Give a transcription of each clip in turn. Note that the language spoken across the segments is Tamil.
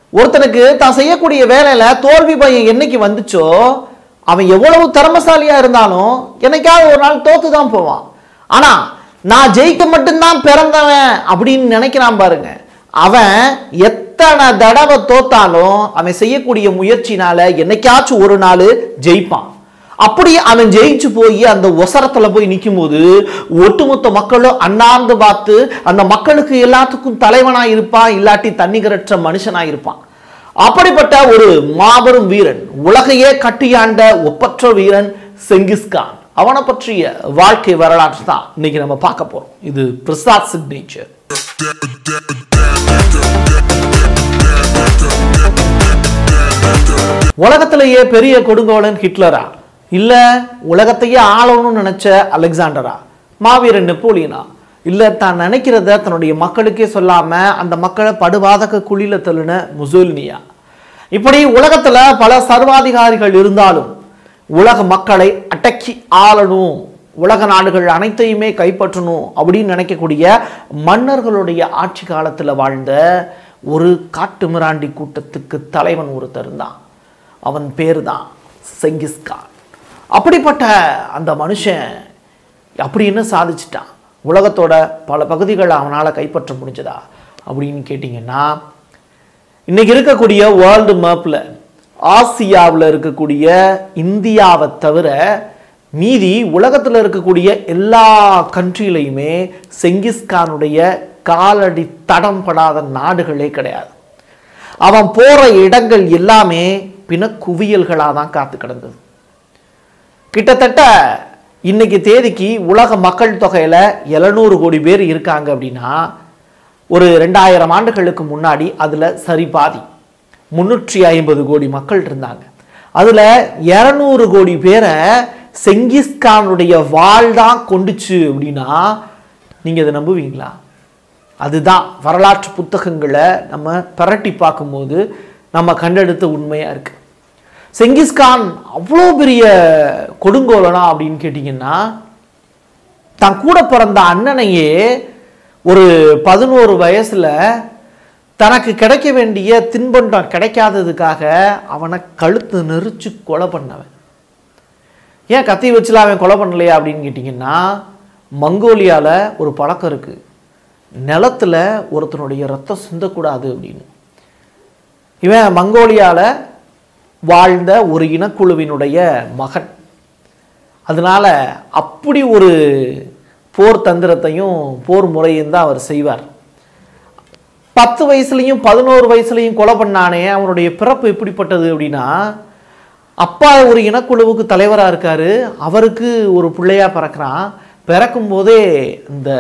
ஒருத்தனுக்கு தான் செய்யக்கூடிய வேலையில தோல்வி பயம் என்னைக்கு வந்துச்சோ அவன் எவ்வளவு திறமசாலியா இருந்தாலும் என்னைக்காவது ஒரு நாள் தோத்து தான் போவான் ஆனா நான் ஜெயிக்க மட்டும்தான் பிறந்தவன் அப்படின்னு நினைக்கிறான் பாருங்க அவன் எத்தனை தடவை தோத்தாலும் அவன் செய்யக்கூடிய முயற்சினால என்னைக்காச்சும் ஒரு நாள் ஜெயிப்பான் அப்படி அவன் ஜெயிச்சு போய் அந்த ஒசரத்துல போய் நிக்கும்போது ஒட்டுமொத்த மக்களும் அண்ணாந்து பார்த்து அந்த மக்களுக்கு எல்லாத்துக்கும் தலைவனா இருப்பான் இல்லாட்டி தன்னிகரற்ற மனுஷனா இருப்பான் அப்படிப்பட்ட ஒரு மாபெரும் வீரன் உலகையே கட்டியாண்ட ஒப்பற்ற வீரன் செங்கிஸ்கான் அவனை பற்றிய வாழ்க்கை வரலாற்று தான் இன்னைக்கு நம்ம பார்க்க போறோம் இது பிரசாத் சிக்னேச்சர் உலகத்திலேயே பெரிய கொடுங்கோலன் ஹிட்லரா இல்ல உலகத்தையே ஆளணும்னு நினைச்ச அலெக்சாண்டரா மாவீரன் நெப்போலியனா இல்ல தான் நினைக்கிறத தன்னுடைய மக்களுக்கே சொல்லாம அந்த மக்களை படுபாதக குழியில தள்ளின முசோலினியா இப்படி உலகத்துல பல சர்வாதிகாரிகள் இருந்தாலும் உலக மக்களை அடக்கி ஆளணும் உலக நாடுகள் அனைத்தையுமே கைப்பற்றணும் அப்படின்னு நினைக்கக்கூடிய மன்னர்களுடைய ஆட்சி காலத்துல வாழ்ந்த ஒரு காட்டு மிராண்டி கூட்டத்துக்கு தலைவன் ஒருத்தர் இருந்தான் அவன் பேர் தான் செங்கிஸ்கான் அப்படிப்பட்ட அந்த மனுஷன் அப்படி என்ன சாதிச்சிட்டான் உலகத்தோட பல பகுதிகளை அவனால் கைப்பற்ற முடிஞ்சதா அப்படின்னு கேட்டிங்கன்னா இன்னைக்கு இருக்கக்கூடிய வேர்ல்டு மேப்பில் ஆசியாவில் இருக்கக்கூடிய இந்தியாவை தவிர மீதி உலகத்தில் இருக்கக்கூடிய எல்லா கண்ட்ரிலையுமே செங்கிஸ்கானுடைய காலடி தடம் படாத நாடுகளே கிடையாது அவன் போற இடங்கள் எல்லாமே பிணக்குவியல்களாக தான் காத்து கிடந்தது கிட்டத்தட்ட இன்னைக்கு தேதிக்கு உலக மக்கள் தொகையில 700 கோடி பேர் இருக்காங்க அப்படின்னா ஒரு ரெண்டாயிரம் ஆண்டுகளுக்கு முன்னாடி அதுல சரி பாதி முன்னூற்றி ஐம்பது கோடி மக்கள் இருந்தாங்க அதுல 200 கோடி பேரை செங்கிஸ்கானுடைய வாள் தான் கொண்டுச்சு அப்படின்னா நீங்க இதை நம்புவீங்களா அதுதான் வரலாற்று புத்தகங்களை நம்ம பிரட்டி பார்க்கும்போது நம்ம கண்டெடுத்த உண்மையா இருக்கு செங்கிஸ்கான் அவ்வளோ பெரிய கொடுங்கோலனா அப்படின்னு கேட்டிங்கன்னா தன் கூட பிறந்த அண்ணனையே ஒரு பதினோரு வயசுல தனக்கு கிடைக்க வேண்டிய தின்பண்டம் கிடைக்காததுக்காக அவனை கழுத்து நெரிச்சு கொலை பண்ணவன் ஏன் கத்தி வச்சுல அவன் கொலை பண்ணலையா அப்படின்னு கேட்டிங்கன்னா மங்கோலியால ஒரு பழக்கம் இருக்கு நிலத்துல ஒருத்தனுடைய ரத்தம் சிந்தக்கூடாது அப்படின்னு இவன் மங்கோலியால வாழ்ந்த ஒரு இனக்குழுவினுடைய மகன் அதனால அப்படி ஒரு போர் தந்திரத்தையும் போர் முறையும் தான் அவர் செய்வார் பத்து வயசுலையும் பதினோரு வயசுலையும் கொலை பண்ணானே அவனுடைய பிறப்பு எப்படிப்பட்டது அப்படின்னா அப்பா ஒரு இனக்குழுவுக்கு தலைவராக இருக்காரு அவருக்கு ஒரு பிள்ளையா பிறக்கிறான் பிறக்கும் போதே இந்த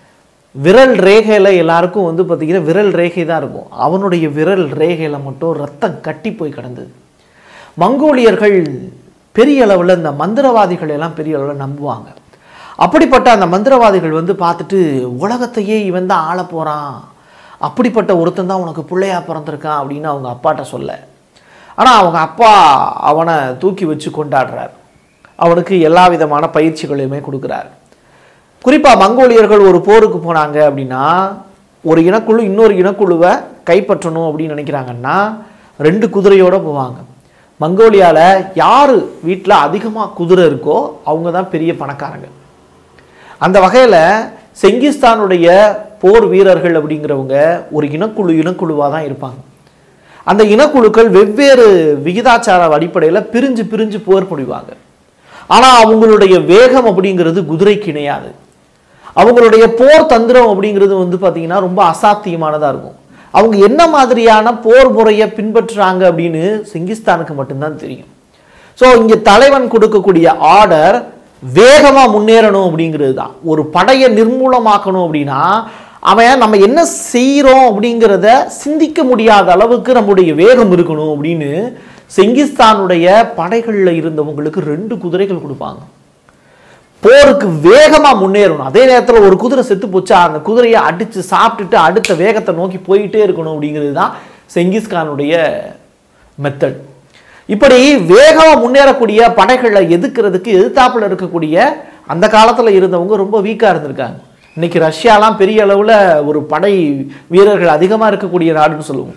விரல் ரேகையில் எல்லாருக்கும் வந்து பார்த்தீங்கன்னா விரல் ரேகை தான் இருக்கும் அவனுடைய விரல் ரேகையில் மட்டும் ரத்தம் கட்டி போய் கிடந்தது மங்கோலியர்கள் பெரிய அளவில் இந்த மந்திரவாதிகள் எல்லாம் பெரிய அளவில் நம்புவாங்க அப்படிப்பட்ட அந்த மந்திரவாதிகள் வந்து பார்த்துட்டு உலகத்தையே இவன் தான் ஆள போகிறான் அப்படிப்பட்ட ஒருத்தன் தான் உனக்கு பிள்ளையா பிறந்திருக்கான் அப்படின்னு அவங்க அப்பாட்ட சொல்ல ஆனால் அவங்க அப்பா அவனை தூக்கி வச்சு கொண்டாடுறார் அவனுக்கு எல்லா விதமான பயிற்சிகளையுமே கொடுக்குறார் குறிப்பாக மங்கோலியர்கள் ஒரு போருக்கு போனாங்க அப்படின்னா ஒரு இனக்குழு இன்னொரு இனக்குழுவை கைப்பற்றணும் அப்படின்னு நினைக்கிறாங்கன்னா ரெண்டு குதிரையோட போவாங்க மங்கோலியாவில் யார் வீட்டில் அதிகமாக குதிரை இருக்கோ அவங்க தான் பெரிய பணக்காரங்க அந்த வகையில் செங்கிஸ்தானுடைய போர் வீரர்கள் அப்படிங்கிறவங்க ஒரு இனக்குழு இனக்குழுவாக தான் இருப்பாங்க அந்த இனக்குழுக்கள் வெவ்வேறு விகிதாச்சார அடிப்படையில் பிரிஞ்சு பிரிஞ்சு போர் புரிவாங்க ஆனால் அவங்களுடைய வேகம் அப்படிங்கிறது குதிரைக்கு இணையாது அவங்களுடைய போர் தந்திரம் அப்படிங்கிறது வந்து பார்த்தீங்கன்னா ரொம்ப அசாத்தியமானதாக இருக்கும் அவங்க என்ன மாதிரியான போர் முறையை பின்பற்றுறாங்க அப்படின்னு செங்கிஸ்தானுக்கு மட்டும்தான் தெரியும் ஸோ இங்கே தலைவன் கொடுக்கக்கூடிய ஆர்டர் வேகமாக முன்னேறணும் அப்படிங்கிறது தான் ஒரு படையை நிர்மூலமாக்கணும் அப்படின்னா அவன் நம்ம என்ன செய்கிறோம் அப்படிங்கிறத சிந்திக்க முடியாத அளவுக்கு நம்முடைய வேகம் இருக்கணும் அப்படின்னு செங்கிஸ்தானுடைய படைகளில் இருந்தவங்களுக்கு ரெண்டு குதிரைகள் கொடுப்பாங்க போருக்கு வேகமாக முன்னேறணும் அதே நேரத்தில் ஒரு குதிரை செத்து போச்சா அந்த குதிரையை அடித்து சாப்பிட்டுட்டு அடுத்த வேகத்தை நோக்கி போயிட்டே இருக்கணும் அப்படிங்கிறது தான் செங்கிஸ்கானுடைய மெத்தட் இப்படி வேகமாக முன்னேறக்கூடிய படைகளை எதிர்க்கிறதுக்கு எதிர்த்தாப்புல இருக்கக்கூடிய அந்த காலத்தில் இருந்தவங்க ரொம்ப வீக்காக இருந்திருக்காங்க இன்னைக்கு ரஷ்யாலாம் பெரிய அளவில் ஒரு படை வீரர்கள் அதிகமாக இருக்கக்கூடிய நாடுன்னு சொல்லுவோம்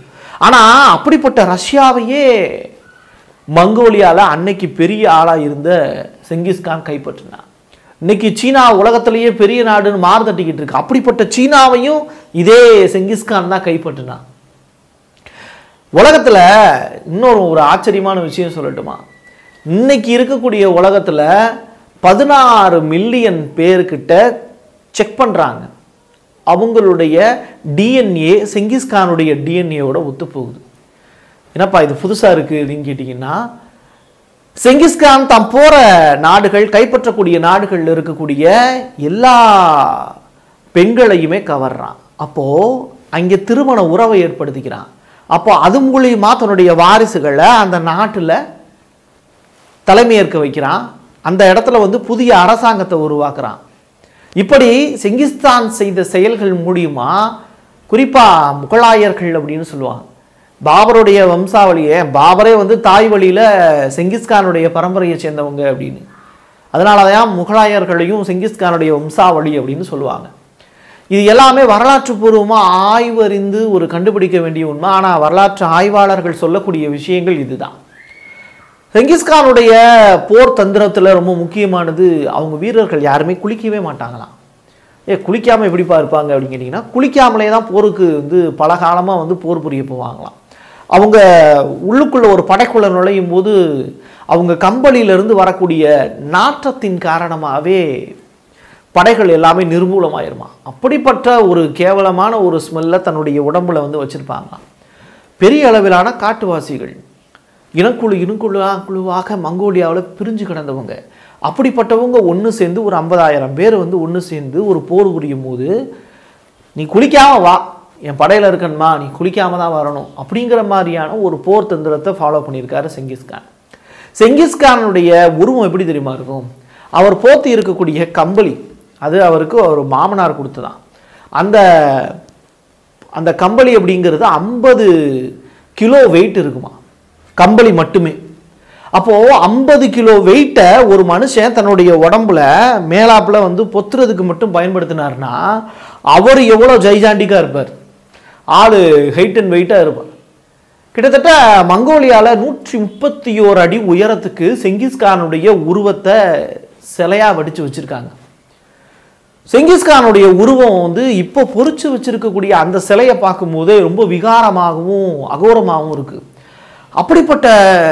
ஆனால் அப்படிப்பட்ட ரஷ்யாவையே மங்கோலியால அன்னைக்கு பெரிய ஆளாக இருந்த செங்கிஸ்கான் கைப்பற்றினான் இன்னைக்கு சீனா உலகத்திலேயே பெரிய நாடுன்னு மாறுதட்டிக்கிட்டு இருக்கு அப்படிப்பட்ட சீனாவையும் இதே செங்கிஸ்கான் தான் கைப்பற்றினான் உலகத்துல இன்னொரு ஒரு ஆச்சரியமான விஷயம் சொல்லட்டுமா இன்னைக்கு இருக்கக்கூடிய உலகத்துல பதினாறு மில்லியன் பேர்கிட்ட செக் பண்றாங்க அவங்களுடைய டிஎன்ஏ செங்கிஸ்கானுடைய டிஎன்ஏவோட ஒத்து போகுது என்னப்பா இது புதுசா இருக்கு அப்படின்னு கேட்டிங்கன்னா செங்கிஸ்கான் தாம் போற நாடுகள் கைப்பற்றக்கூடிய நாடுகள்ல இருக்கக்கூடிய எல்லா பெண்களையுமே கவர்றான் அப்போ அங்கே திருமண உறவை ஏற்படுத்திக்கிறான் அப்போ அது மூலியமா தன்னுடைய வாரிசுகளை அந்த நாட்டுல தலைமையேற்க வைக்கிறான் அந்த இடத்துல வந்து புதிய அரசாங்கத்தை உருவாக்குறான் இப்படி செங்கிஸ்தான் செய்த செயல்கள் மூலியமா குறிப்பா முகலாயர்கள் அப்படின்னு சொல்லுவாங்க பாபருடைய வம்சாவளியை பாபரே வந்து தாய் வழியில செங்கிஸ்கானுடைய பரம்பரையை சேர்ந்தவங்க அப்படின்னு அதனால தான் முகலாயர்களையும் செங்கிஸ்கானுடைய வம்சாவளி அப்படின்னு சொல்லுவாங்க இது எல்லாமே வரலாற்று பூர்வமாக ஆய்வறிந்து ஒரு கண்டுபிடிக்க வேண்டிய உண்மை ஆனால் வரலாற்று ஆய்வாளர்கள் சொல்லக்கூடிய விஷயங்கள் இதுதான் செங்கிஸ்கானுடைய போர் தந்திரத்தில் ரொம்ப முக்கியமானது அவங்க வீரர்கள் யாருமே குளிக்கவே மாட்டாங்களாம் ஏ குளிக்காமல் எப்படிப்பா இருப்பாங்க அப்படின்னு கேட்டிங்கன்னா குளிக்காமலே தான் போருக்கு வந்து பல காலமாக வந்து போர் புரிய போவாங்களாம் அவங்க உள்ளுக்குள்ள ஒரு படைக்குள்ள நுழையும் போது அவங்க கம்பளியிலிருந்து வரக்கூடிய நாற்றத்தின் காரணமாகவே படைகள் எல்லாமே நிர்மூலமாயிருமா அப்படிப்பட்ட ஒரு கேவலமான ஒரு ஸ்மெல்லை தன்னுடைய உடம்புல வந்து வச்சுருப்பாங்களாம் பெரிய அளவிலான காட்டுவாசிகள் இனக்குழு இனக்குழுவா குழுவாக மங்கோலியாவில் பிரிஞ்சு கிடந்தவங்க அப்படிப்பட்டவங்க ஒன்று சேர்ந்து ஒரு ஐம்பதாயிரம் பேர் வந்து ஒன்று சேர்ந்து ஒரு போர் புரியும் போது நீ குளிக்காம வா என் படையில் இருக்கணுமா நீ குளிக்காம தான் வரணும் அப்படிங்கிற மாதிரியான ஒரு போர் தந்திரத்தை ஃபாலோ பண்ணியிருக்காரு செங்கிஸ்கான் செங்கிஸ்கானுடைய உருவம் எப்படி தெரியுமா இருக்கும் அவர் போத்தி இருக்கக்கூடிய கம்பளி அது அவருக்கு ஒரு மாமனார் கொடுத்ததான் அந்த அந்த கம்பளி அப்படிங்கிறது ஐம்பது கிலோ வெயிட் இருக்குமா கம்பளி மட்டுமே அப்போ ஐம்பது கிலோ வெயிட்டை ஒரு மனுஷன் தன்னுடைய உடம்புல மேலாப்புல வந்து பொத்துறதுக்கு மட்டும் பயன்படுத்தினார்னா அவர் எவ்வளோ ஜைஜாண்டிக்கா இருப்பார் ஆளு ஹைட் அண்ட் வெயிட்டாக இருப்பார் கிட்டத்தட்ட மங்கோலியால நூற்றி முப்பத்தி ஓரு அடி உயரத்துக்கு செங்கிஸ்கானுடைய உருவத்தை சிலையா வடிச்சு வச்சிருக்காங்க செங்கிஸ்கானுடைய உருவம் வந்து இப்போ பொறிச்சு வச்சிருக்கக்கூடிய அந்த சிலையை பார்க்கும்போது ரொம்ப விகாரமாகவும் அகோரமாகவும் இருக்கு அப்படிப்பட்ட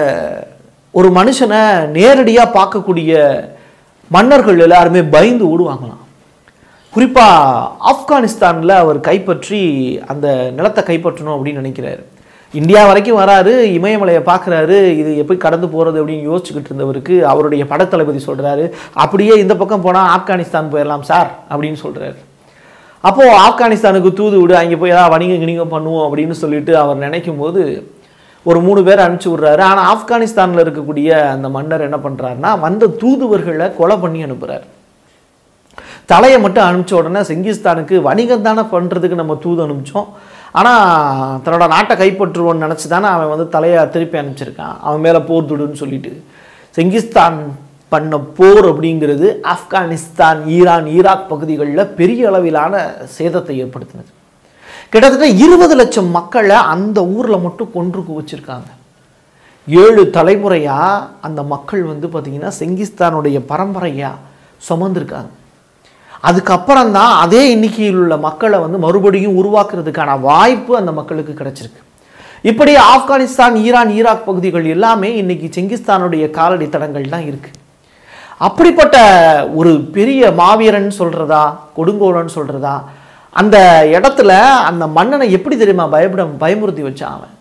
ஒரு மனுஷனை நேரடியாக பார்க்கக்கூடிய மன்னர்கள் எல்லாருமே பயந்து ஓடுவாங்களாம் குறிப்பாக ஆப்கானிஸ்தானில் அவர் கைப்பற்றி அந்த நிலத்தை கைப்பற்றணும் அப்படின்னு நினைக்கிறாரு இந்தியா வரைக்கும் வராரு இமயமலையை பார்க்குறாரு இது எப்படி கடந்து போகிறது அப்படின்னு யோசிச்சுக்கிட்டு இருந்தவருக்கு அவருடைய படத்தளபதி சொல்கிறாரு அப்படியே இந்த பக்கம் போனால் ஆப்கானிஸ்தான் போயிடலாம் சார் அப்படின்னு சொல்கிறாரு அப்போது ஆப்கானிஸ்தானுக்கு தூது விடு அங்கே போய் ஏதாவது வணிகம் கிணிகம் பண்ணுவோம் அப்படின்னு சொல்லிட்டு அவர் நினைக்கும் போது ஒரு மூணு பேர் அனுப்பிச்சி விட்றாரு ஆனால் ஆப்கானிஸ்தானில் இருக்கக்கூடிய அந்த மன்னர் என்ன பண்ணுறாருன்னா வந்த தூதுவர்களை கொலை பண்ணி அனுப்புகிறார் தலையை மட்டும் அனுப்பிச்ச உடனே செங்கிஸ்தானுக்கு வணிகம் தானே பண்ணுறதுக்கு நம்ம தூது அனுப்பிச்சோம் ஆனால் தன்னோட நாட்டை கைப்பற்றுவோன்னு நினச்சி தானே அவன் வந்து தலையை திருப்பி அனுப்பிச்சிருக்கான் அவன் மேலே போர் துடுன்னு சொல்லிட்டு செங்கிஸ்தான் பண்ண போர் அப்படிங்கிறது ஆப்கானிஸ்தான் ஈரான் ஈராக் பகுதிகளில் பெரிய அளவிலான சேதத்தை ஏற்படுத்தினது கிட்டத்தட்ட இருபது லட்சம் மக்களை அந்த ஊரில் மட்டும் கொன்று குவிச்சிருக்காங்க ஏழு தலைமுறையாக அந்த மக்கள் வந்து பார்த்திங்கன்னா செங்கிஸ்தானுடைய பரம்பரையாக சுமந்திருக்காங்க அதுக்கப்புறம் தான் அதே எண்ணிக்கையில் உள்ள மக்களை வந்து மறுபடியும் உருவாக்குறதுக்கான வாய்ப்பு அந்த மக்களுக்கு கிடைச்சிருக்கு இப்படி ஆப்கானிஸ்தான் ஈரான் ஈராக் பகுதிகள் எல்லாமே இன்னைக்கு செங்கிஸ்தானுடைய காலடி தடங்கள் தான் இருக்கு அப்படிப்பட்ட ஒரு பெரிய மாவீரன் சொல்றதா கொடுங்கோலன் சொல்றதா அந்த இடத்துல அந்த மன்னனை எப்படி தெரியுமா பயப்பட பயமுறுத்தி வச்சான் அவன்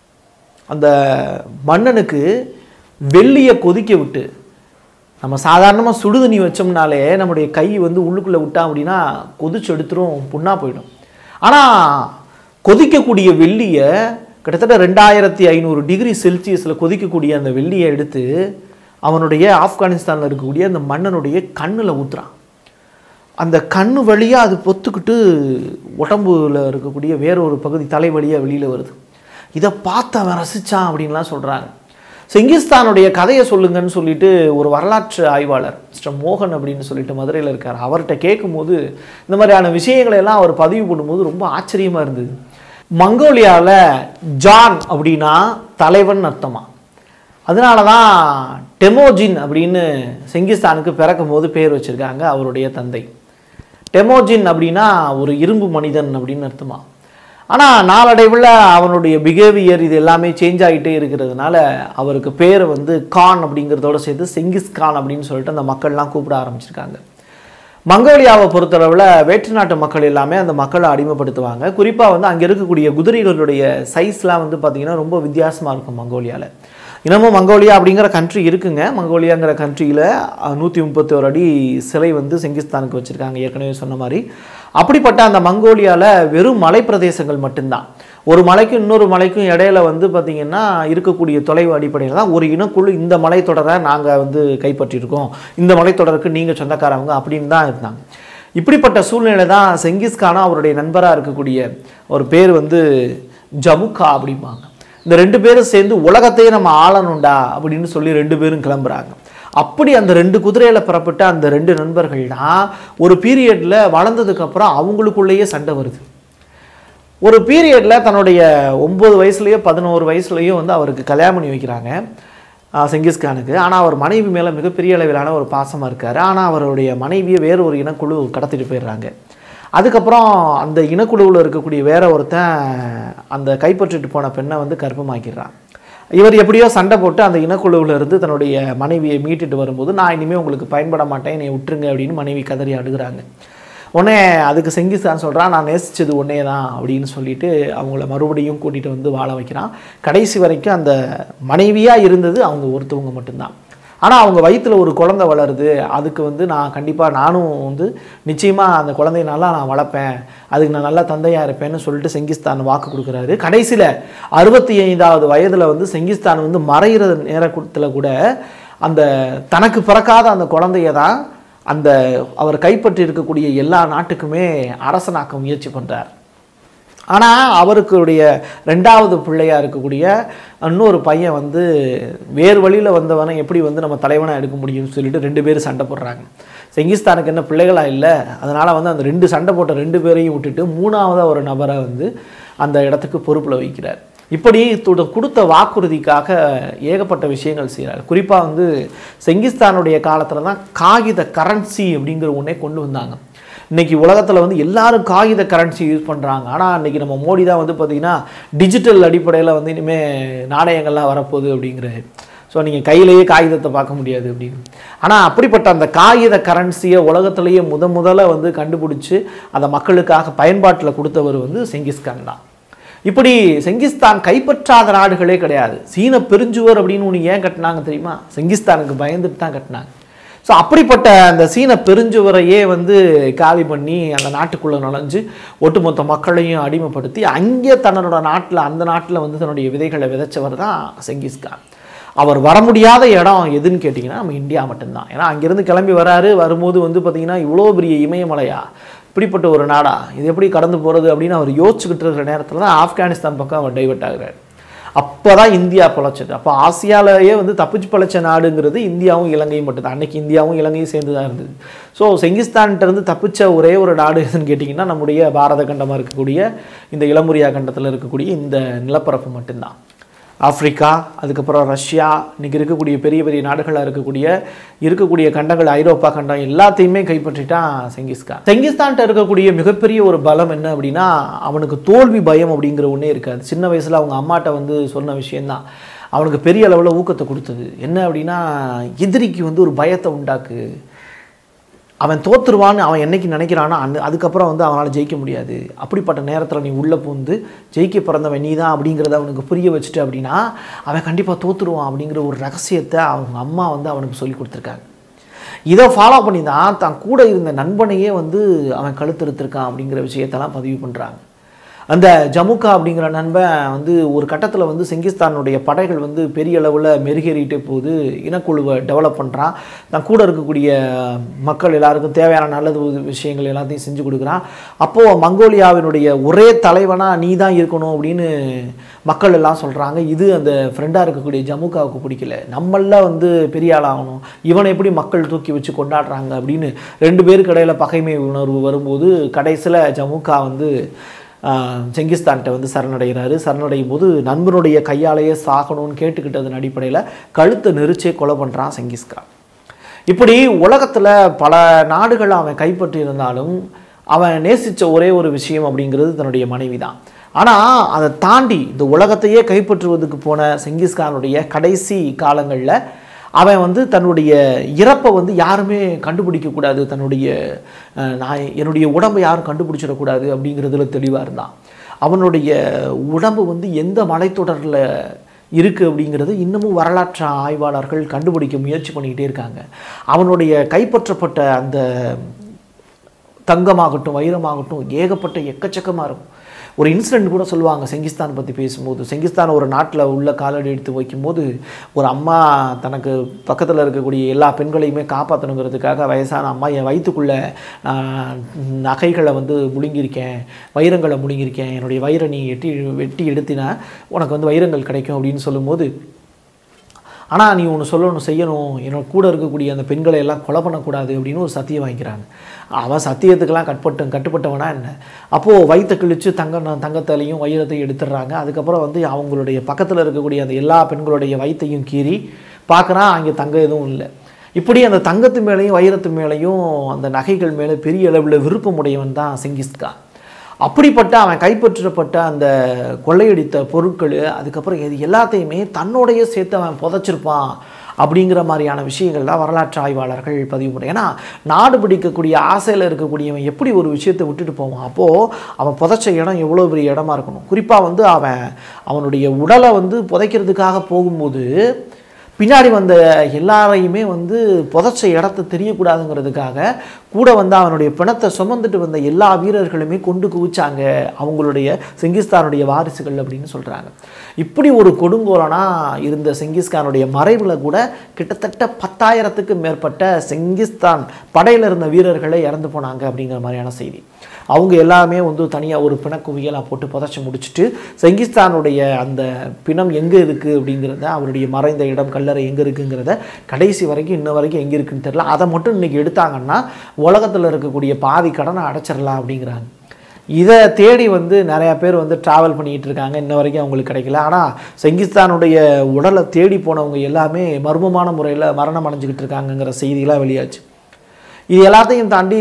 அந்த மன்னனுக்கு வெள்ளியை கொதிக்க விட்டு நம்ம சாதாரணமாக சுடுதண்ணி வச்சோம்னாலே நம்முடைய கை வந்து உள்ளுக்குள்ளே விட்டான் அப்படின்னா கொதிச்சு எடுத்துரும் புண்ணா போயிடும் ஆனால் கொதிக்கக்கூடிய வெள்ளியை கிட்டத்தட்ட ரெண்டாயிரத்தி ஐநூறு டிகிரி செல்சியஸில் கொதிக்கக்கூடிய அந்த வெள்ளியை எடுத்து அவனுடைய ஆப்கானிஸ்தானில் இருக்கக்கூடிய அந்த மன்னனுடைய கண்ணில் ஊத்துறான் அந்த கண்ணு வழியாக அது பொத்துக்கிட்டு உடம்புல இருக்கக்கூடிய வேற ஒரு பகுதி தலை வழியாக வெளியில் வருது இதை பார்த்து அவன் ரசிச்சான் அப்படின்லாம் சொல்கிறாங்க செங்கிஸ்தானுடைய கதையை சொல்லுங்கன்னு சொல்லிட்டு ஒரு வரலாற்று ஆய்வாளர் மிஸ்டர் மோகன் அப்படின்னு சொல்லிட்டு மதுரையில் இருக்கார் அவர்கிட்ட கேட்கும்போது இந்த மாதிரியான விஷயங்களை எல்லாம் அவர் பதிவு பண்ணும்போது ரொம்ப ஆச்சரியமாக இருந்தது மங்கோலியாவில் ஜான் அப்படின்னா தலைவன் அர்த்தமா அதனால தான் டெமோஜின் அப்படின்னு செங்கிஸ்தானுக்கு பிறக்கும் போது பேர் வச்சிருக்காங்க அவருடைய தந்தை டெமோஜின் அப்படின்னா ஒரு இரும்பு மனிதன் அப்படின்னு அர்த்தமா ஆனால் நாளடைவில் அவனுடைய பிஹேவியர் இது எல்லாமே சேஞ்ச் ஆகிட்டே இருக்கிறதுனால அவருக்கு பேர் வந்து கான் அப்படிங்கிறதோட சேர்த்து செங்கிஸ் கான் அப்படின்னு சொல்லிட்டு அந்த மக்கள்லாம் கூப்பிட ஆரம்பிச்சிருக்காங்க மங்கோலியாவை பொறுத்தளவில் வேற்று நாட்டு மக்கள் எல்லாமே அந்த மக்களை அடிமைப்படுத்துவாங்க குறிப்பாக வந்து அங்கே இருக்கக்கூடிய குதிரைகளுடைய சைஸ்லாம் வந்து பார்த்திங்கன்னா ரொம்ப வித்தியாசமாக இருக்கும் மங்கோலியாவில் இன்னமும் மங்கோலியா அப்படிங்கிற கண்ட்ரி இருக்குங்க மங்கோலியாங்கிற கண்ட்ரியில் நூற்றி முப்பத்தி ஒரு அடி சிலை வந்து செங்கிஸ்தானுக்கு வச்சுருக்காங்க ஏற்கனவே சொன்ன மாதிரி அப்படிப்பட்ட அந்த மங்கோலியாவில் வெறும் மலைப்பிரதேசங்கள் மட்டும்தான் ஒரு மலைக்கும் இன்னொரு மலைக்கும் இடையில வந்து பார்த்திங்கன்னா இருக்கக்கூடிய தொலைவு அடிப்படையில் தான் ஒரு இனக்குழு இந்த மலைத்தொடரை நாங்கள் வந்து கைப்பற்றியிருக்கோம் இந்த மலைத்தொடருக்கு நீங்கள் சொந்தக்காரவங்க அப்படின்னு தான் இருந்தாங்க இப்படிப்பட்ட சூழ்நிலை தான் செங்கிஸ்கானா அவருடைய நண்பராக இருக்கக்கூடிய ஒரு பேர் வந்து ஜமுக்கா அப்படிம்பாங்க இந்த ரெண்டு பேரும் சேர்ந்து உலகத்தையே நம்ம ஆளணும்டா அப்படின்னு சொல்லி ரெண்டு பேரும் கிளம்புறாங்க அப்படி அந்த ரெண்டு குதிரையில் புறப்பட்ட அந்த ரெண்டு நண்பர்கள் தான் ஒரு பீரியடில் வளர்ந்ததுக்கப்புறம் அவங்களுக்குள்ளேயே சண்டை வருது ஒரு பீரியடில் தன்னுடைய ஒம்பது வயசுலேயோ பதினோரு வயசுலேயோ வந்து அவருக்கு கல்யாணம் பண்ணி வைக்கிறாங்க ஆஹ் செங்கிஸ்கானுக்கு ஆனால் அவர் மனைவி மேலே மிகப்பெரிய அளவிலான ஒரு பாசமாக இருக்கார் ஆனால் அவருடைய மனைவியை வேறு ஒரு இனக்குழு கடத்திட்டு போயிடுறாங்க அதுக்கப்புறம் அந்த இனக்குழுவில் இருக்கக்கூடிய வேற ஒருத்தன் அந்த கைப்பற்றிட்டு போன பெண்ணை வந்து கர்ப்பமாக்கிடுறான் இவர் எப்படியோ சண்டை போட்டு அந்த இனக்குழுவில் இருந்து தன்னுடைய மனைவியை மீட்டுட்டு வரும்போது நான் இனிமேல் உங்களுக்கு பயன்பட மாட்டேன் என்னை விட்டுருங்க அப்படின்னு மனைவி கதறி அழுகுறாங்க உடனே அதுக்கு செங்கிஸ்தான் சொல்கிறான் நான் நேசிச்சது ஒன்னே தான் அப்படின்னு சொல்லிட்டு அவங்கள மறுபடியும் கூட்டிகிட்டு வந்து வாழ வைக்கிறான் கடைசி வரைக்கும் அந்த மனைவியாக இருந்தது அவங்க ஒருத்தவங்க மட்டும்தான் ஆனால் அவங்க வயிற்றில் ஒரு குழந்தை வளருது அதுக்கு வந்து நான் கண்டிப்பாக நானும் வந்து நிச்சயமாக அந்த குழந்தைய நல்லா நான் வளர்ப்பேன் அதுக்கு நான் நல்லா தந்தையாக இருப்பேன்னு சொல்லிட்டு செங்கிஸ்தான் வாக்கு கொடுக்குறாரு கடைசியில் அறுபத்தி ஐந்தாவது வயதில் வந்து செங்கிஸ்தான் வந்து மறைகிற நேரத்தில் கூட அந்த தனக்கு பிறக்காத அந்த குழந்தைய தான் அந்த அவர் கைப்பற்றி இருக்கக்கூடிய எல்லா நாட்டுக்குமே அரசனாக்க முயற்சி பண்ணுறார் ஆனால் அவருக்குடைய ரெண்டாவது பிள்ளையாக இருக்கக்கூடிய இன்னொரு பையன் வந்து வேறு வழியில் வந்தவனை எப்படி வந்து நம்ம தலைவனாக எடுக்க முடியும்னு சொல்லிட்டு ரெண்டு பேரும் சண்டை போடுறாங்க செங்கிஸ்தானுக்கு என்ன பிள்ளைகளா இல்லை அதனால் வந்து அந்த ரெண்டு சண்டை போட்ட ரெண்டு பேரையும் விட்டுட்டு மூணாவதாக ஒரு நபரை வந்து அந்த இடத்துக்கு பொறுப்பில் வைக்கிறார் இப்படி துட- கொடுத்த வாக்குறுதிக்காக ஏகப்பட்ட விஷயங்கள் செய்கிறார் குறிப்பாக வந்து செங்கிஸ்தானுடைய காலத்தில் தான் காகித கரன்சி அப்படிங்கிற ஒன்றே கொண்டு வந்தாங்க இன்னைக்கு உலகத்தில் வந்து எல்லாரும் காகித கரன்சி யூஸ் பண்ணுறாங்க ஆனால் இன்னைக்கு நம்ம மோடி தான் வந்து பார்த்திங்கன்னா டிஜிட்டல் அடிப்படையில் வந்து இனிமேல் நாணயங்கள்லாம் வரப்போகுது அப்படிங்கிறாரு ஸோ நீங்கள் கையிலேயே காகிதத்தை பார்க்க முடியாது அப்படின்னு ஆனால் அப்படிப்பட்ட அந்த காகித கரன்சியை உலகத்திலேயே முத முதல்ல வந்து கண்டுபிடிச்சி அதை மக்களுக்காக பயன்பாட்டில் கொடுத்தவர் வந்து செங்கிஸ்கான் தான் இப்படி செங்கிஸ்தான் கைப்பற்றாத நாடுகளே கிடையாது சீன பெருஞ்சுவர் அப்படின்னு ஒன்று ஏன் கட்டினாங்க தெரியுமா செங்கிஸ்தானுக்கு பயந்துட்டு தான் கட்டினாங்க ஸோ அப்படிப்பட்ட அந்த சீன பெருஞ்சுவரையே வந்து காலி பண்ணி அந்த நாட்டுக்குள்ளே நுழைஞ்சு ஒட்டுமொத்த மக்களையும் அடிமைப்படுத்தி அங்கே தன்னோட நாட்டில் அந்த நாட்டில் வந்து தன்னுடைய விதைகளை விதைச்சவர் தான் செங்கிஸ்கான் அவர் வர முடியாத இடம் எதுன்னு கேட்டிங்கன்னா நம்ம இந்தியா மட்டும்தான் ஏன்னா அங்கேருந்து கிளம்பி வராரு வரும்போது வந்து பார்த்திங்கன்னா இவ்வளோ பெரிய இமயமலையா இப்படிப்பட்ட ஒரு நாடா இது எப்படி கடந்து போகிறது அப்படின்னு அவர் யோசிச்சுக்கிட்டு இருக்கிற நேரத்தில் தான் ஆப்கானிஸ்தான் பக்கம் அவர் டைவர்ட் ஆகுறாரு அப்போ தான் இந்தியா பிழைச்சது அப்போ ஆசியாவிலேயே வந்து தப்பிச்சு பிழைச்ச நாடுங்கிறது இந்தியாவும் இலங்கையும் மட்டும்தான் அன்னைக்கு இந்தியாவும் இலங்கையும் சேர்ந்து தான் இருந்தது ஸோ செங்கிஸ்தான்கிட்ட இருந்து தப்பிச்ச ஒரே ஒரு நாடு எதுன்னு கேட்டிங்கன்னா நம்முடைய பாரத கண்டமாக இருக்கக்கூடிய இந்த இளமுரியா கண்டத்தில் இருக்கக்கூடிய இந்த நிலப்பரப்பு மட்டும்தான் ஆப்பிரிக்கா அதுக்கப்புறம் ரஷ்யா இன்னைக்கு இருக்கக்கூடிய பெரிய பெரிய நாடுகளாக இருக்கக்கூடிய இருக்கக்கூடிய கண்டங்கள் ஐரோப்பா கண்டம் எல்லாத்தையுமே கைப்பற்றிட்டான் செங்கிஸ்கான் செங்கிஸ்தான்கிட்ட இருக்கக்கூடிய மிகப்பெரிய ஒரு பலம் என்ன அப்படின்னா அவனுக்கு தோல்வி பயம் அப்படிங்கிற ஒன்றே இருக்காது சின்ன வயசில் அவங்க அம்மாட்ட வந்து சொன்ன விஷயந்தான் அவனுக்கு பெரிய அளவில் ஊக்கத்தை கொடுத்தது என்ன அப்படின்னா எதிரிக்கு வந்து ஒரு பயத்தை உண்டாக்கு அவன் தோத்துருவான்னு அவன் என்னைக்கு நினைக்கிறானோ அந்த அதுக்கப்புறம் வந்து அவனால் ஜெயிக்க முடியாது அப்படிப்பட்ட நேரத்தில் நீ உள்ளே பூந்து ஜெயிக்க பிறந்தவன் நீ தான் அப்படிங்கிறத அவனுக்கு புரிய வச்சுட்டு அப்படின்னா அவன் கண்டிப்பாக தோத்துருவான் அப்படிங்கிற ஒரு ரகசியத்தை அவங்க அம்மா வந்து அவனுக்கு சொல்லி கொடுத்துருக்காங்க இதை ஃபாலோ பண்ணி தான் தான் கூட இருந்த நண்பனையே வந்து அவன் கழுத்தெடுத்திருக்கான் அப்படிங்கிற விஷயத்தெல்லாம் பதிவு பண்ணுறாங்க அந்த ஜமுக்கா அப்படிங்கிற நண்பன் வந்து ஒரு கட்டத்தில் வந்து செங்கிஸ்தானுடைய படைகள் வந்து பெரிய அளவில் மெருகேறிட்டே போகுது இனக்குழுவை டெவலப் பண்ணுறான் தான் கூட இருக்கக்கூடிய மக்கள் எல்லாருக்கும் தேவையான நல்லது உத- விஷயங்கள் எல்லாத்தையும் செஞ்சு கொடுக்குறான் அப்போது மங்கோலியாவினுடைய ஒரே தலைவனாக நீ தான் இருக்கணும் அப்படின்னு மக்கள் எல்லாம் சொல்கிறாங்க இது அந்த ஃப்ரெண்டாக இருக்கக்கூடிய ஜமுக்காவுக்கு பிடிக்கல நம்மள வந்து பெரிய ஆளாகணும் இவனை எப்படி மக்கள் தூக்கி வச்சு கொண்டாடுறாங்க அப்படின்னு ரெண்டு பேருக்கு இடையில பகைமை உணர்வு வரும்போது கடைசியில் ஜமுக்கா வந்து ஆஹ், செங்கிஸ்தான்கிட்ட வந்து சரணடைகிறாரு சரணடையும் போது நண்பனுடைய கையாலேயே சாகணும்னு கேட்டுக்கிட்டதன் அடிப்படையில் கழுத்தை நெரிச்சே கொலை பண்ணுறான் செங்கிஸ்கான் இப்படி உலகத்தில் பல நாடுகள் அவன் கைப்பற்றி இருந்தாலும் அவன் நேசித்த ஒரே ஒரு விஷயம் அப்படிங்கிறது தன்னுடைய மனைவி தான் ஆனால் அதை தாண்டி இந்த உலகத்தையே கைப்பற்றுவதுக்கு போன செங்கிஸ்கானுடைய கடைசி காலங்களில் அவன் வந்து தன்னுடைய இறப்பை வந்து யாருமே கண்டுபிடிக்கக்கூடாது தன்னுடைய அஹ், நான் என்னுடைய உடம்பை யாரும் கண்டுபிடிச்சிடக்கூடாது அப்படிங்கிறதுல தெளிவாக இருந்தான் அவனுடைய உடம்பு வந்து எந்த மலைத்தொடரில் இருக்குது அப்படிங்கிறது இன்னமும் வரலாற்று ஆய்வாளர்கள் கண்டுபிடிக்க முயற்சி பண்ணிக்கிட்டே இருக்காங்க அவனுடைய கைப்பற்றப்பட்ட அந்த தங்கமாகட்டும் வைரமாகட்டும் ஏகப்பட்ட எக்கச்சக்கமாக இருக்கும் ஒரு இன்சிடென்ட் கூட சொல்லுவாங்க செங்கிஸ்தான் பற்றி பேசும்போது செங்கிஸ்தான் ஒரு நாட்டில் உள்ள காலடி எடுத்து வைக்கும்போது ஒரு அம்மா தனக்கு பக்கத்தில் இருக்கக்கூடிய எல்லா பெண்களையுமே காப்பாற்றணுங்கிறதுக்காக வயசான அம்மா என் வயிற்றுக்குள்ளே நான் நகைகளை வந்து முழுங்கியிருக்கேன் வைரங்களை முழுங்கியிருக்கேன் என்னுடைய வைர நீ எட்டி வெட்டி எடுத்தினா உனக்கு வந்து வைரங்கள் கிடைக்கும் அப்படின்னு சொல்லும்போது ஆனால் நீ ஒன்று சொல்லணும் செய்யணும் என்னோட கூட இருக்கக்கூடிய அந்த பெண்களை எல்லாம் கொலை பண்ணக்கூடாது அப்படின்னு ஒரு சத்தியம் வாங்கிக்கிறாங்க அவன் சத்தியத்துக்கெல்லாம் கட்பட்டு கட்டுப்பட்டவனா என்ன அப்போது வயிற்றை கிழிச்சு தங்க தங்கத்தாலையும் வைரத்தையும் எடுத்துடுறாங்க அதுக்கப்புறம் வந்து அவங்களுடைய பக்கத்தில் இருக்கக்கூடிய அந்த எல்லா பெண்களுடைய வயிற்றையும் கீறி பார்க்குறான் அங்கே தங்கம் எதுவும் இல்லை இப்படி அந்த தங்கத்து மேலேயும் வைரத்து மேலேயும் அந்த நகைகள் மேலே பெரிய அளவில் விருப்பமுடையவன் தான் செங்கிஸ்கான் அப்படிப்பட்ட அவன் கைப்பற்றப்பட்ட அந்த கொள்ளையடித்த பொருட்கள் அதுக்கப்புறம் இது எல்லாத்தையுமே தன்னோடைய சேர்த்து அவன் புதைச்சிருப்பான் அப்படிங்கிற மாதிரியான விஷயங்கள்லாம் வரலாற்று ஆய்வாளர்கள் பதிவு பண்ணுறாங்க ஏன்னா நாடு பிடிக்கக்கூடிய ஆசையில் இருக்கக்கூடியவன் எப்படி ஒரு விஷயத்தை விட்டுட்டு போவான் அப்போது அவன் புதைச்ச இடம் எவ்வளோ பெரிய இடமா இருக்கணும் குறிப்பாக வந்து அவன் அவனுடைய உடலை வந்து புதைக்கிறதுக்காக போகும்போது பின்னாடி வந்த எல்லாரையுமே வந்து புதைச்ச இடத்த தெரியக்கூடாதுங்கிறதுக்காக கூட வந்து அவனுடைய பிணத்தை சுமந்துட்டு வந்த எல்லா வீரர்களுமே கொண்டு குவிச்சாங்க அவங்களுடைய செங்கிஸ்தானுடைய வாரிசுகள் அப்படின்னு சொல்கிறாங்க இப்படி ஒரு கொடுங்கோலனா இருந்த செங்கிஸ்கானுடைய மறைவில் கூட கிட்டத்தட்ட பத்தாயிரத்துக்கு மேற்பட்ட செங்கிஸ்தான் படையில் இருந்த வீரர்களே இறந்து போனாங்க அப்படிங்கிற மாதிரியான செய்தி அவங்க எல்லாமே வந்து தனியாக ஒரு பிணக்குவியலாக போட்டு புதைச்சி முடிச்சுட்டு செங்கிஸ்தானுடைய அந்த பிணம் எங்கே இருக்குது அப்படிங்கிறத அவருடைய மறைந்த இடம் கல்லறை எங்கே இருக்குங்கிறத கடைசி வரைக்கும் இன்ன வரைக்கும் எங்கே இருக்குன்னு தெரியல அதை மட்டும் இன்றைக்கி எடுத்தாங்கன்னா உலகத்தில் இருக்கக்கூடிய பாதி கடனை அடைச்சிடலாம் அப்படிங்கிறாங்க இதை தேடி வந்து நிறையா பேர் வந்து ட்ராவல் பண்ணிக்கிட்டு இருக்காங்க இன்ன வரைக்கும் அவங்களுக்கு கிடைக்கல ஆனால் செங்கிஸ்தானுடைய உடலை தேடி போனவங்க எல்லாமே மர்மமான முறையில் மரணம் அடைஞ்சிக்கிட்டு இருக்காங்கங்கிற செய்திகளாக வெளியாச்சு இது எல்லாத்தையும் தாண்டி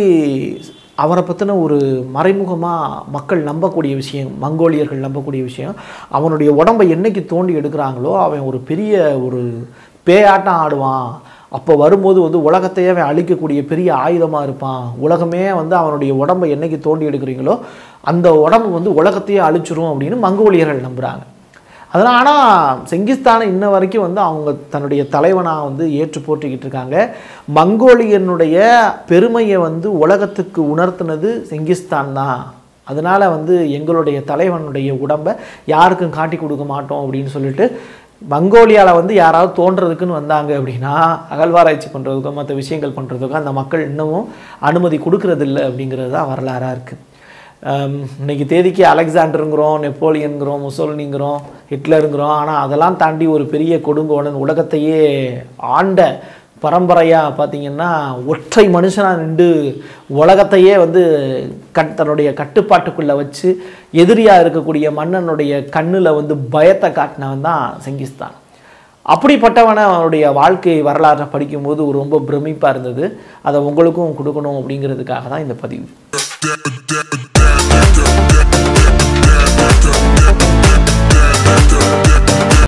அவரை பற்றின ஒரு மறைமுகமாக மக்கள் நம்பக்கூடிய விஷயம் மங்கோலியர்கள் நம்பக்கூடிய விஷயம் அவனுடைய உடம்பை என்னைக்கு தோண்டி எடுக்கிறாங்களோ அவன் ஒரு பெரிய ஒரு பேயாட்டம் ஆடுவான் அப்போ வரும்போது வந்து உலகத்தையே அவன் அழிக்கக்கூடிய பெரிய ஆயுதமாக இருப்பான் உலகமே வந்து அவனுடைய உடம்பை என்னைக்கு தோண்டி எடுக்கிறீங்களோ அந்த உடம்பு வந்து உலகத்தையே அழிச்சிரும் அப்படின்னு மங்கோலியர்கள் நம்புகிறாங்க அதனால் ஆனால் செங்கிஸ்தானை இன்ன வரைக்கும் வந்து அவங்க தன்னுடைய தலைவனாக வந்து ஏற்று போற்றிக்கிட்டு இருக்காங்க மங்கோலியனுடைய பெருமையை வந்து உலகத்துக்கு உணர்த்தினது செங்கிஸ்தான் தான் அதனால் வந்து எங்களுடைய தலைவனுடைய உடம்பை யாருக்கும் காட்டி கொடுக்க மாட்டோம் அப்படின்னு சொல்லிட்டு மங்கோலியாவில் வந்து யாராவது தோன்றதுக்குன்னு வந்தாங்க அப்படின்னா அகழ்வாராய்ச்சி பண்ணுறதுக்கோ மற்ற விஷயங்கள் பண்ணுறதுக்கோ அந்த மக்கள் இன்னமும் அனுமதி கொடுக்கறதில்ல அப்படிங்கிறது தான் வரலாறாக இருக்குது ஆம், இன்னைக்கு தேதிக்கு அலெக்சாண்டருங்கிறோம் நெப்போலியனுங்கிறோம் முசோலினிங்கிறோம் ஹிட்லருங்கிறோம் ஆனால் அதெல்லாம் தாண்டி ஒரு பெரிய கொடுங்கோலன் உலகத்தையே ஆண்ட பரம்பரையாக பார்த்தீங்கன்னா ஒற்றை மனுஷனாக நின்று உலகத்தையே வந்து கட் தன்னுடைய கட்டுப்பாட்டுக்குள்ளே வச்சு எதிரியாக இருக்கக்கூடிய மன்னனுடைய கண்ணில் வந்து பயத்தை காட்டினவன் தான் செங்கிஸ்தான் அப்படிப்பட்டவனை அவனுடைய வாழ்க்கை வரலாற்றை படிக்கும்போது ஒரு ரொம்ப பிரமிப்பாக இருந்தது அதை உங்களுக்கும் கொடுக்கணும் அப்படிங்கிறதுக்காக தான் இந்த பதிவு